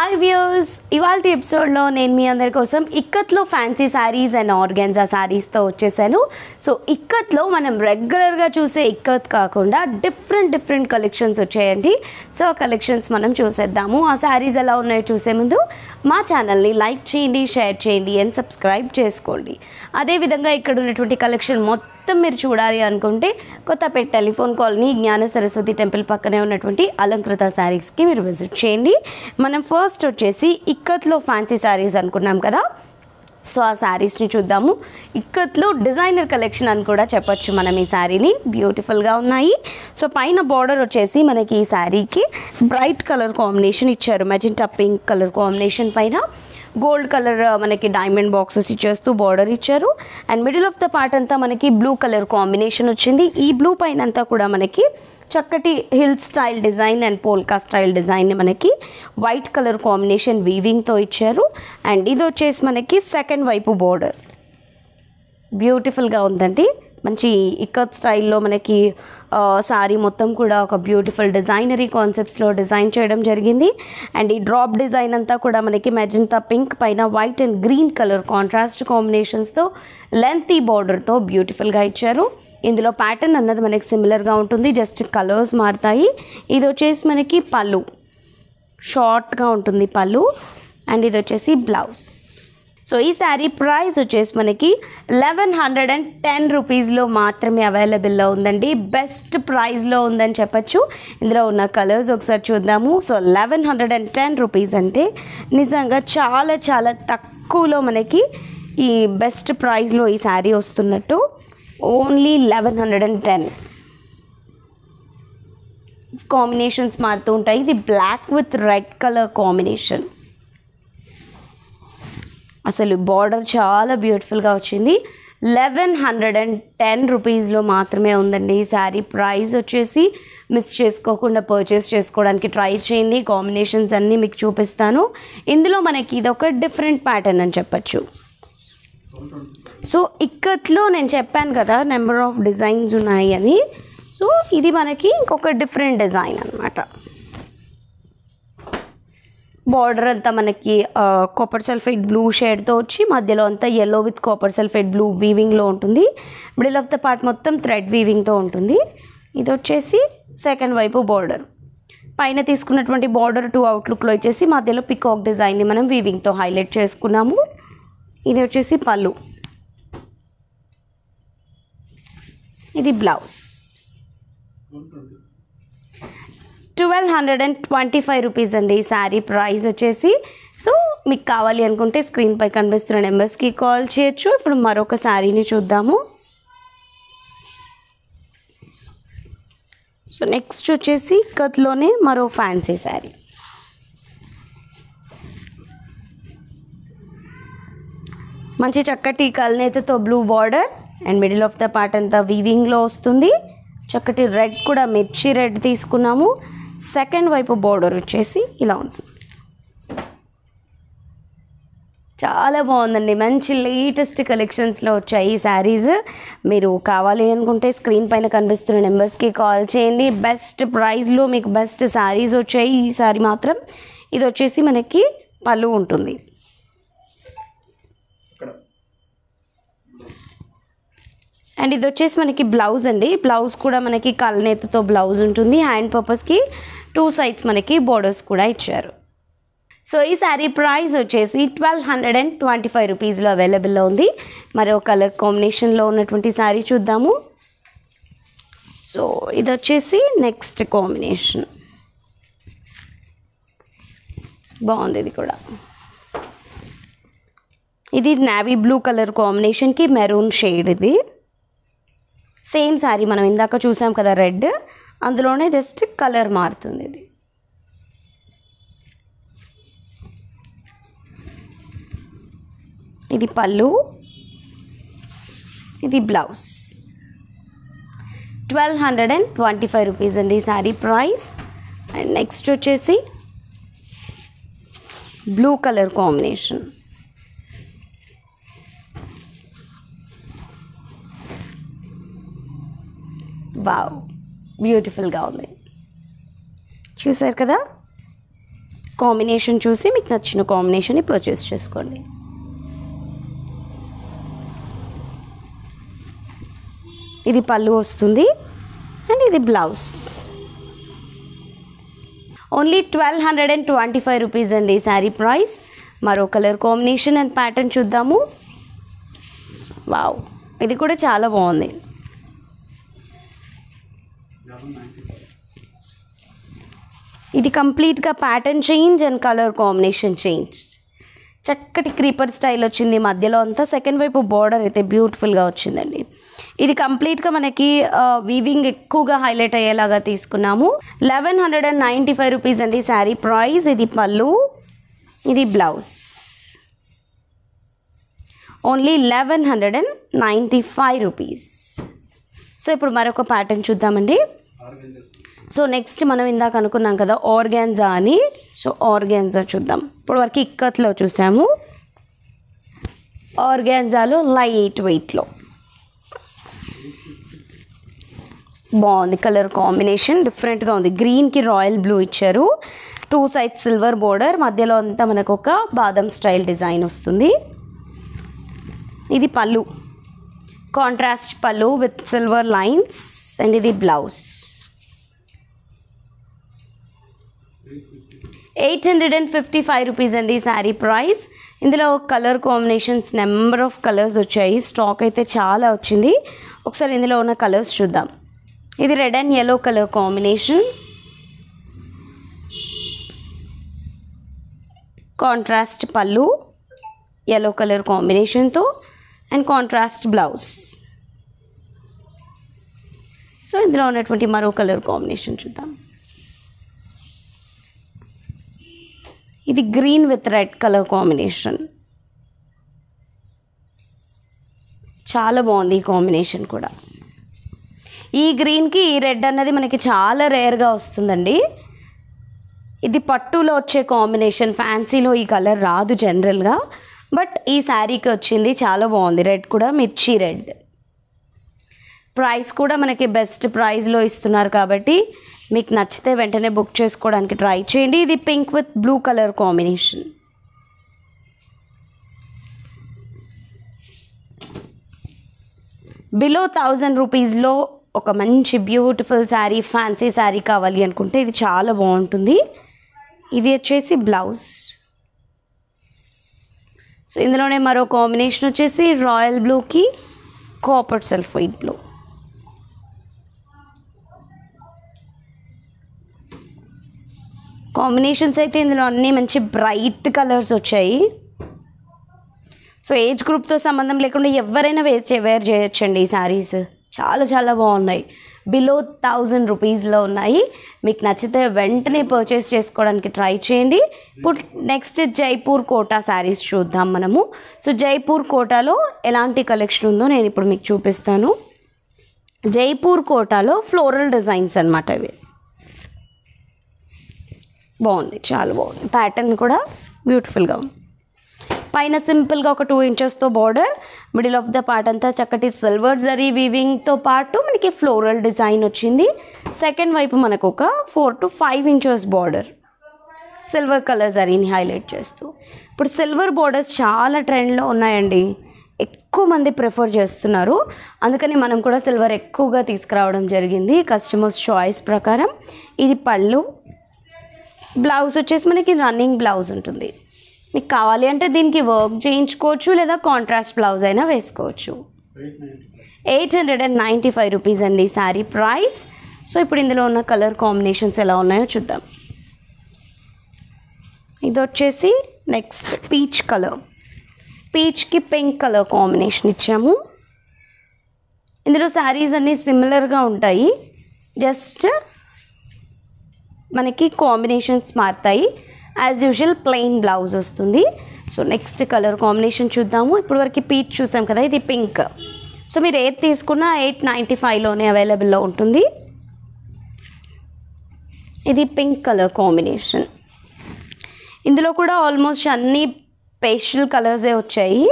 hi views ఇవాళ ఎపిసోడ్లో నేను మీ అందరి కోసం ఇక్కత్లో ఫ్యాన్సీ శారీస్ అండ్ ఆర్గాన్జా శారీస్తో వచ్చేసాను సో ఇక్కత్లో మనం రెగ్యులర్గా చూసే ఇక్కత్ కాకుండా డిఫరెంట్ డిఫరెంట్ కలెక్షన్స్ వచ్చాయండి సో ఆ కలెక్షన్స్ మనం చూసేద్దాము ఆ శారీస్ ఎలా ఉన్నాయో చూసే ముందు మా ఛానల్ని లైక్ చేయండి షేర్ చేయండి అండ్ సబ్స్క్రైబ్ చేసుకోండి అదేవిధంగా ఇక్కడ ఉన్నటువంటి కలెక్షన్ మొత్తం మొత్తం మీరు చూడాలి అనుకుంటే కొత్తపేట టెలిఫోన్ కాలనీ జ్ఞాన సరస్వతి టెంపుల్ పక్కనే ఉన్నటువంటి అలంకృత శారీస్కి మీరు విజిట్ చేయండి మనం ఫస్ట్ వచ్చేసి ఇక్కత్లో ఫ్యాన్సీ శారీస్ అనుకున్నాం కదా సో ఆ శారీస్ని చూద్దాము ఇక్కత్లో డిజైనర్ కలెక్షన్ అని కూడా చెప్పొచ్చు మనం ఈ శారీని బ్యూటిఫుల్గా ఉన్నాయి సో పైన బార్డర్ వచ్చేసి మనకి ఈ శారీకి బ్రైట్ కలర్ కాంబినేషన్ ఇచ్చారు మెజెంటా పింక్ కలర్ కాంబినేషన్ పైన గోల్డ్ కలర్ మనకి డైమండ్ బాక్సెస్ ఇచ్చేస్తూ బార్డర్ ఇచ్చారు and middle of the part అంతా మనకి బ్లూ కలర్ కాంబినేషన్ వచ్చింది ఈ బ్లూ పైన అంతా కూడా మనకి చక్కటి hill style design and polka style design మనకి వైట్ కలర్ కాంబినేషన్ వీవింగ్తో ఇచ్చారు అండ్ ఇది వచ్చేసి మనకి సెకండ్ వైపు బోర్డర్ బ్యూటిఫుల్గా ఉందండి మంచి ఇక్కత్ స్టైల్లో మనకి సారీ మొత్తం కూడా ఒక బ్యూటిఫుల్ డిజైనరీ కాన్సెప్ట్స్లో డిజైన్ చేయడం జరిగింది అండ్ ఈ డ్రాప్ డిజైన్ అంతా కూడా మనకి మెజంతా పింక్ పైన white and green colour contrast కాంబినేషన్స్తో లెంతీ బార్డర్తో బ్యూటిఫుల్గా ఇచ్చారు ఇందులో ప్యాటర్న్ అన్నది మనకి సిమిలర్గా ఉంటుంది జస్ట్ కలర్స్ మారుతాయి ఇది వచ్చేసి మనకి పళ్ళు షార్ట్గా ఉంటుంది పళ్ళు అండ్ ఇది వచ్చేసి బ్లౌజ్ సో ఈ శారీ ప్రైస్ వచ్చేసి మనకి లెవెన్ హండ్రెడ్ అండ్ టెన్ రూపీస్లో మాత్రమే అవైలబుల్లో ఉందండి బెస్ట్ ప్రైస్లో ఉందని చెప్పచ్చు ఇందులో ఉన్న కలర్స్ ఒకసారి చూద్దాము so eleven hundred and ten rupees అంటే నిజంగా చాలా చాలా తక్కువలో మనకి ఈ బెస్ట్ ప్రైస్లో ఈ శారీ వస్తున్నట్టు only eleven hundred and ten combinations మారుతూ ఉంటాయి ఇది black with red colour combination అసలు బార్డర్ చాలా బ్యూటిఫుల్గా వచ్చింది లెవెన్ హండ్రెడ్ అండ్ టెన్ రూపీస్లో మాత్రమే ఉందండి ఈ శారీ ప్రైస్ వచ్చేసి మిస్ చేసుకోకుండా పర్చేస్ చేసుకోవడానికి ట్రై చేయండి కాంబినేషన్స్ అన్నీ మీకు చూపిస్తాను ఇందులో మనకి ఇది ఒక డిఫరెంట్ ప్యాటర్న్ అని చెప్పచ్చు సో ఇక్కత్లో నేను చెప్పాను కదా నెంబర్ ఆఫ్ డిజైన్స్ ఉన్నాయి అని సో ఇది మనకి ఇంకొక డిఫరెంట్ డిజైన్ అనమాట బార్డర్ అంతా మనకి కాపర్ సల్ఫేట్ బ్లూ షేడ్తో వచ్చి మధ్యలో అంతా yellow with copper sulphate blue వీవింగ్లో ఉంటుంది మిడిల్ ఆఫ్ ద పార్ట్ మొత్తం థ్రెడ్ వీవింగ్తో ఉంటుంది ఇది వచ్చేసి సెకండ్ వైపు బార్డర్ పైన తీసుకున్నటువంటి బార్డర్ టూ అవుట్లుక్లో వచ్చేసి మధ్యలో పికాక్ డిజైన్ని మనం వీవింగ్తో హైలైట్ చేసుకున్నాము ఇది వచ్చేసి పళ్ళు ఇది blouse twelve hundred and twenty five rupees అండి ఈ శారీ ప్రైస్ వచ్చేసి సో మీకు కావాలి అనుకుంటే స్క్రీన్పై కనిపిస్తున్న నెంబర్స్కి కాల్ చేయొచ్చు ఇప్పుడు మరొక శారీని చూద్దాము సో నెక్స్ట్ వచ్చేసి కత్లోనే మరో ఫ్యాన్సీ శారీ మంచి చక్కటి కల్నేతతో blue border and middle of the part అంతా వీవింగ్లో వస్తుంది చక్కటి రెడ్ కూడా మిర్చి రెడ్ తీసుకున్నాము సెకండ్ వైపు బార్డర్ వచ్చేసి ఇలా ఉంటుంది చాలా బాగుందండి మంచి లేటెస్ట్ కలెక్షన్స్లో వచ్చాయి ఈ శారీస్ మీరు కావాలి అనుకుంటే స్క్రీన్ పైన కనిపిస్తున్న నెంబర్స్కి కాల్ చేయండి బెస్ట్ ప్రైస్లో మీకు బెస్ట్ శారీస్ వచ్చాయి ఈ శారీ మాత్రం ఇది వచ్చేసి మనకి పళ్ళు ఉంటుంది అండ్ ఇది వచ్చేసి మనకి బ్లౌజ్ అండి బ్లౌజ్ కూడా మనకి కళ్ళనేతతో బ్లౌజ్ ఉంటుంది హ్యాండ్ పర్పస్కి టూ సైడ్స్ మనకి బోర్డర్స్ కూడా ఇచ్చారు సో ఈ శారీ ప్రైస్ వచ్చేసి twelve hundred and twenty five రూపీస్లో అవైలబుల్లో ఉంది మరో కలర్ కాంబినేషన్లో ఉన్నటువంటి శారీ చూద్దాము సో ఇది వచ్చేసి నెక్స్ట్ కాంబినేషన్ బాగుంది ఇది కూడా ఇది నావీ బ్లూ కలర్ కాంబినేషన్కి మెరూన్ షేడ్ ఇది సేమ్ శారీ మనం ఇందాక చూసాం కదా రెడ్ అందులోనే జస్ట్ కలర్ మారుతుంది ఇది ఇది పళ్ళు ఇది blouse twelve hundred and twenty five rupees అండి ఈ శారీ ప్రైస్ అండ్ నెక్స్ట్ వచ్చేసి బ్లూ కలర్ కాంబినేషన్ వావ్ బ్యూటిఫుల్గా ఉంది చూసారు కదా కాంబినేషన్ చూసి మీకు నచ్చిన కాంబినేషన్ని పర్చేస్ చేసుకోండి ఇది పళ్ళు వస్తుంది అండ్ ఇది blouse only twelve hundred and twenty five rupees అండి శారీ ప్రైస్ మరో కలర్ కాంబినేషన్ అండ్ ప్యాటర్న్ చూద్దాము వావ్ ఇది కూడా చాలా బాగుంది ఇది కంప్లీట్గా pattern change and colour combination change చక్కటి క్రీపర్ స్టైల్ వచ్చింది మధ్యలో అంతా సెకండ్ వైపు బార్డర్ అయితే బ్యూటిఫుల్గా వచ్చిందండి ఇది కంప్లీట్గా మనకి వీవింగ్ ఎక్కువగా హైలైట్ అయ్యేలాగా తీసుకున్నాము eleven hundred and ninety five rupees అండి శారీ ప్రైస్ ఇది పళ్ళు ఇది blouse only eleven hundred and ninety five rupees so ఇప్పుడు మరొక ప్యాటర్న్ చూద్దామండి సో నెక్స్ట్ మనం ఇందాక అనుకున్నాం కదా ఆర్గాన్జా అని సో ఆర్గాన్జా చూద్దాం ఇప్పుడు వరకు ఇక్కత్లో చూసాము ఆర్గాన్జాలో లైట్ వెయిట్లో బాగుంది కలర్ కాంబినేషన్ డిఫరెంట్గా ఉంది గ్రీన్కి రాయల్ బ్లూ ఇచ్చారు టూ సైడ్ సిల్వర్ బోర్డర్ మధ్యలో అంతా మనకు ఒక బాదం స్టైల్ డిజైన్ వస్తుంది ఇది పళ్ళు కాంట్రాస్ట్ పళ్ళు విత్ సిల్వర్ లైన్స్ అండ్ ఇది blouse eight hundred and fifty five rupees అండి శారీ ప్రైస్ ఇందులో colour combinations number of colours వచ్చాయి స్టాక్ అయితే చాలా వచ్చింది ఒకసారి ఇందులో ఉన్న కలర్స్ చూద్దాం ఇది red and yellow colour combination contrast పళ్ళు ఎల్లో కలర్ కాంబినేషన్తో అండ్ కాంట్రాస్ట్ బ్లౌజ్ సో ఇందులో ఉన్నటువంటి మరో కలర్ కాంబినేషన్ చూద్దాం ఇది green with red colour combination చాలా బాగుంది ఈ కాంబినేషన్ కూడా ఈ గ్రీన్కి ఈ రెడ్ అన్నది మనకి చాలా రేర్గా వస్తుందండి ఇది పట్టులో వచ్చే కాంబినేషన్ ఫ్యాన్సీలో ఈ కలర్ రాదు జనరల్గా బట్ ఈ శారీకి వచ్చింది చాలా బాగుంది రెడ్ కూడా మిర్చి రెడ్ ప్రైస్ కూడా మనకి బెస్ట్ ప్రైస్లో ఇస్తున్నారు కాబట్టి మీకు నచ్చితే వెంటనే బుక్ చేసుకోవడానికి ట్రై చేయండి ఇది pink with blue colour combination below thousand రూపీస్లో ఒక మంచి బ్యూటిఫుల్ శారీ ఫ్యాన్సీ శారీ కావాలి అనుకుంటే ఇది చాలా బాగుంటుంది ఇది వచ్చేసి బ్లౌజ్ సో ఇందులోనే మరో కాంబినేషన్ వచ్చేసి రాయల్ బ్లూకి కాపర్ సల్ఫైడ్ బ్లూ కాంబినేషన్స్ అయితే ఇందులో అన్నీ మంచి బ్రైట్ కలర్స్ వచ్చాయి సో ఏజ్ గ్రూప్తో సంబంధం లేకుండా ఎవరైనా వేస్ట్ వేర్ చేయొచ్చండి ఈ శారీస్ చాలా చాలా బాగున్నాయి బిలో థౌజండ్ రూపీస్లో ఉన్నాయి మీకు నచ్చితే వెంటనే పర్చేస్ చేసుకోవడానికి ట్రై చేయండి ఇప్పుడు నెక్స్ట్ జైపూర్ కోటా శారీస్ చూద్దాం మనము సో జైపూర్ కోటాలో ఎలాంటి కలెక్షన్ ఉందో నేను ఇప్పుడు మీకు చూపిస్తాను జైపూర్ కోటాలో ఫ్లోరల్ డిజైన్స్ అనమాట ఇవి బాగుంది చాలా బాగుంది ప్యాటర్న్ కూడా బ్యూటిఫుల్గా ఉంది పైన సింపుల్గా ఒక టూ ఇంచెస్తో border middle of the part అంతా చక్కటి సిల్వర్ జరీ వీవింగ్తో పాటు మనకి ఫ్లోరల్ డిజైన్ వచ్చింది సెకండ్ వైపు మనకు ఒక four to five inches border silver colour జరీని హైలైట్ చేస్తూ ఇప్పుడు సిల్వర్ బార్డర్స్ చాలా ట్రెండ్లో ఉన్నాయండి ఎక్కువ మంది ప్రిఫర్ చేస్తున్నారు అందుకని మనం కూడా సిల్వర్ ఎక్కువగా తీసుకురావడం జరిగింది కస్టమర్స్ చాయిస్ ప్రకారం ఇది పళ్ళు బ్లౌజ్ వచ్చేసి మనకి రన్నింగ్ బ్లౌజ్ ఉంటుంది మీకు కావాలి అంటే దీనికి వర్క్ చేయించుకోవచ్చు లేదా కాంట్రాస్ట్ బ్లౌజ్ అయినా వేసుకోవచ్చు eight hundred and ninety five rupees అండి శారీ ప్రైస్ సో ఇప్పుడు ఇందులో ఉన్న కలర్ కాంబినేషన్స్ ఎలా ఉన్నాయో చూద్దాం ఇది వచ్చేసి నెక్స్ట్ పీచ్ కలర్ పీచ్కి పింక్ కలర్ కాంబినేషన్ ఇచ్చాము ఇందులో శారీస్ అన్నీ సిమిలర్గా ఉంటాయి జస్ట్ మనకి కాంబినేషన్స్ మారుతాయి యాజ్ యూజువల్ ప్లెయిన్ బ్లౌజ్ వస్తుంది సో నెక్స్ట్ కలర్ కాంబినేషన్ చూద్దాము ఇప్పుడు వరకు పీచ్ చూసాం కదా ఇది పింక్ సో మీరు ఏది తీసుకున్నా ఎయిట్ నైంటీ ఫైవ్లోనే అవైలబుల్లో ఉంటుంది ఇది పింక్ కలర్ కాంబినేషన్ ఇందులో కూడా ఆల్మోస్ట్ అన్ని పేస్టల్ కలర్సే వచ్చాయి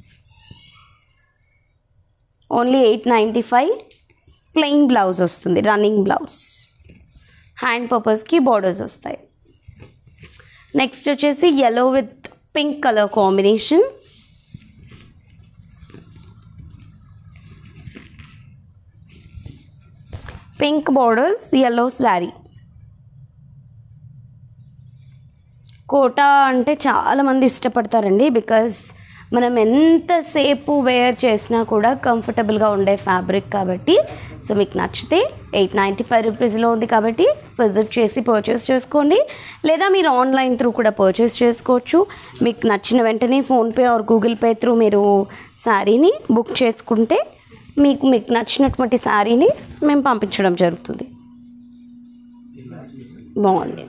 only eight ninety five plain blouse వస్తుంది రన్నింగ్ బ్లౌజ్ హ్యాండ్ పర్పస్కి బార్డర్స్ వస్తాయి నెక్స్ట్ వచ్చేసి yellow with pink colour combination pink borders yellow sari Kota అంటే చాలామంది ఇష్టపడతారండి బికాజ్ మనం ఎంతసేపు వేర్ చేసినా కూడా కంఫర్టబుల్గా ఉండే ఫ్యాబ్రిక్ కాబట్టి సో మీకు నచ్చితే ఎయిట్ నైంటీ ఫైవ్ రూపీస్లో ఉంది కాబట్టి విజిట్ చేసి పర్చేస్ చేసుకోండి లేదా మీరు ఆన్లైన్ త్రూ కూడా పర్చేస్ చేసుకోవచ్చు మీకు నచ్చిన వెంటనే PhonePe or Google Pay through మీరు శారీని బుక్ చేసుకుంటే మీకు మీకు నచ్చినటువంటి శారీని మేము పంపించడం జరుగుతుంది బాగుంది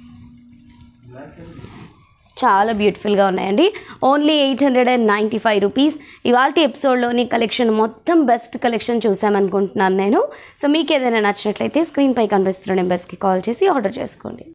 చాలా బ్యూటిఫుల్గా ఉన్నాయండి only eight hundred and ninety five rupees ఇవాళ ఎపిసోడ్లోని కలెక్షన్ మొత్తం బెస్ట్ కలెక్షన్ చూసామనుకుంటున్నాను నేను సో మీకు ఏదైనా నచ్చినట్లయితే స్క్రీన్పై కనిపిస్తున్న నెంబర్స్కి కాల్ చేసి ఆర్డర్ చేసుకోండి